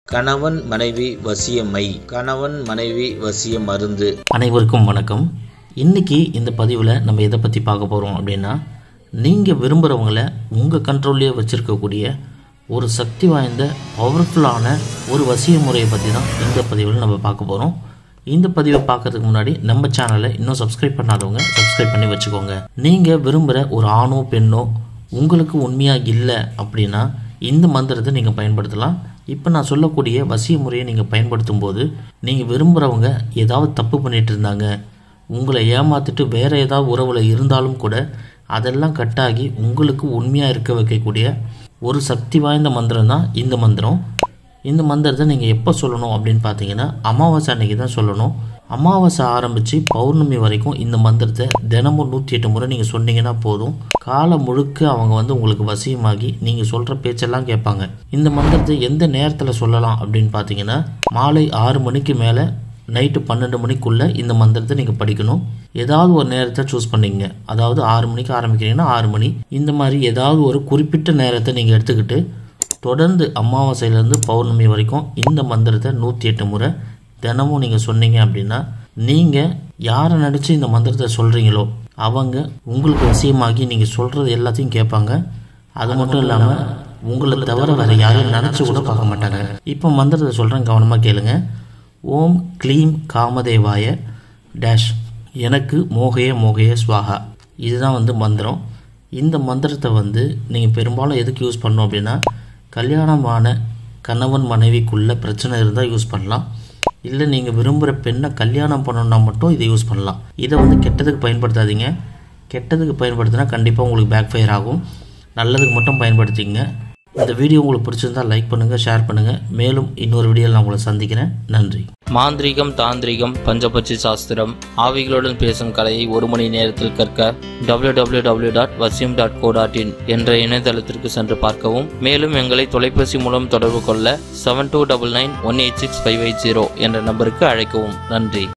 கணவன் மனைவி வசியமை கணவன் மனைவி வசிய மருந்து அனைவருக்கும் வணக்கம் இன்னைக்கு இந்த பதிவில் நம்ம எதை பற்றி பார்க்க போகிறோம் அப்படின்னா நீங்கள் விரும்புகிறவங்கள உங்கள் கண்ட்ரோல்லையே வச்சுருக்கக்கூடிய ஒரு சக்தி வாய்ந்த பவர்ஃபுல்லான ஒரு வசிய முறையை பற்றி தான் இந்த பதிவில் நம்ம பார்க்க போகிறோம் இந்த பதிவை பார்க்கறதுக்கு முன்னாடி நம்ம சேனலை இன்னும் சப்ஸ்கிரைப் பண்ணாதவங்க சப்ஸ்கிரைப் பண்ணி வச்சுக்கோங்க நீங்கள் விரும்புகிற ஒரு ஆணோ பெண்ணோ உங்களுக்கு உண்மையாக இல்லை அப்படின்னா இந்த மந்திரத்தை நீங்கள் பயன்படுத்தலாம் இப்போ நான் சொல்லக்கூடிய வசிய முறையை நீங்கள் பயன்படுத்தும் போது நீங்கள் விரும்புகிறவங்க ஏதாவது தப்பு பண்ணிட்டு இருந்தாங்க உங்களை ஏமாத்திட்டு வேற ஏதாவது உறவில் இருந்தாலும் கூட அதெல்லாம் கட்டாகி உங்களுக்கு உண்மையாக இருக்க வைக்கக்கூடிய ஒரு சக்தி வாய்ந்த மந்திரம் தான் இந்த மந்திரம் இந்த மந்திரத்தை நீங்கள் எப்போ சொல்லணும் அப்படின்னு பார்த்தீங்கன்னா அமாவாசை அன்னைக்கு தான் சொல்லணும் அமாவாசை ஆரம்பித்து பௌர்ணமி வரைக்கும் இந்த மந்திரத்தை தினமும் நூற்றி எட்டு முறை நீங்கள் சொன்னீங்கன்னா போதும் காலம் முழுக்க அவங்க வந்து உங்களுக்கு வசியமாகி நீங்கள் சொல்கிற பேச்செல்லாம் கேட்பாங்க இந்த மந்திரத்தை எந்த நேரத்தில் சொல்லலாம் அப்படின்னு பார்த்தீங்கன்னா மாலை ஆறு மணிக்கு மேலே நைட்டு பன்னெண்டு மணிக்குள்ளே இந்த மந்திரத்தை நீங்கள் படிக்கணும் ஏதாவது ஒரு நேரத்தை சூஸ் பண்ணிங்க அதாவது ஆறு மணிக்கு ஆரம்பிக்கிறீங்கன்னா ஆறு மணி இந்த மாதிரி ஏதாவது ஒரு குறிப்பிட்ட நேரத்தை நீங்கள் எடுத்துக்கிட்டு தொடர்ந்து அமாவாசையிலேருந்து பௌர்ணமி வரைக்கும் இந்த மந்திரத்தை நூற்றி எட்டு முறை தினமும் நீங்கள் சொன்னீங்க அப்படின்னா நீங்கள் யாரை நினச்சி இந்த மந்திரத்தை சொல்கிறீங்களோ அவங்க உங்களுக்கு வசியமாகி நீங்கள் சொல்கிறது எல்லாத்தையும் கேட்பாங்க அது மட்டும் இல்லாமல் உங்களை தவிர வேறு யாரையும் நினச்சி கூட பார்க்க மாட்டாங்க இப்போ மந்திரத்தை சொல்கிறேன் கவனமாக கேளுங்க ஓம் க்ளீம் காமதேவாய டேஷ் எனக்கு மோகைய மோகைய ஸ்வாகா இதுதான் வந்து மந்திரம் இந்த மந்திரத்தை வந்து நீங்கள் பெரும்பாலும் எதுக்கு யூஸ் பண்ணோம் அப்படின்னா கல்யாணமான கணவன் மனைவிக்குள்ள பிரச்சனை இருந்தால் யூஸ் பண்ணலாம் இல்லை நீங்கள் விரும்புகிற பெண்ணை கல்யாணம் பண்ணணும்னா மட்டும் இதை யூஸ் பண்ணலாம் இதை வந்து கெட்டதுக்கு பயன்படுத்தாதீங்க கெட்டதுக்கு பயன்படுத்தினா கண்டிப்பாக உங்களுக்கு பேக் ஃபயர் ஆகும் நல்லதுக்கு மட்டும் பயன்படுத்திங்க இந்த வீடியோ உங்களுக்கு பிடிச்சிருந்தா லைக் பண்ணுங்கள் ஷேர் பண்ணுங்கள் மேலும் இன்னொரு வீடியோவில் நான் உங்களை சந்திக்கிறேன் நன்றி மாந்திரீகம் தாந்திரிகம் பஞ்சபட்சி சாஸ்திரம் ஆவிகளுடன் பேசும் கலையை ஒரு மணி நேரத்தில் கற்க www.vasim.co.in டாட் வசியம் டாட் கோ டாட் இன் என்ற இணையதளத்திற்கு சென்று பார்க்கவும் மேலும் எங்களை தொலைபேசி மூலம் தொடர்பு கொள்ள seven two double nine one eight six five eight zero என்ற நம்பருக்கு அழைக்கவும் நன்றி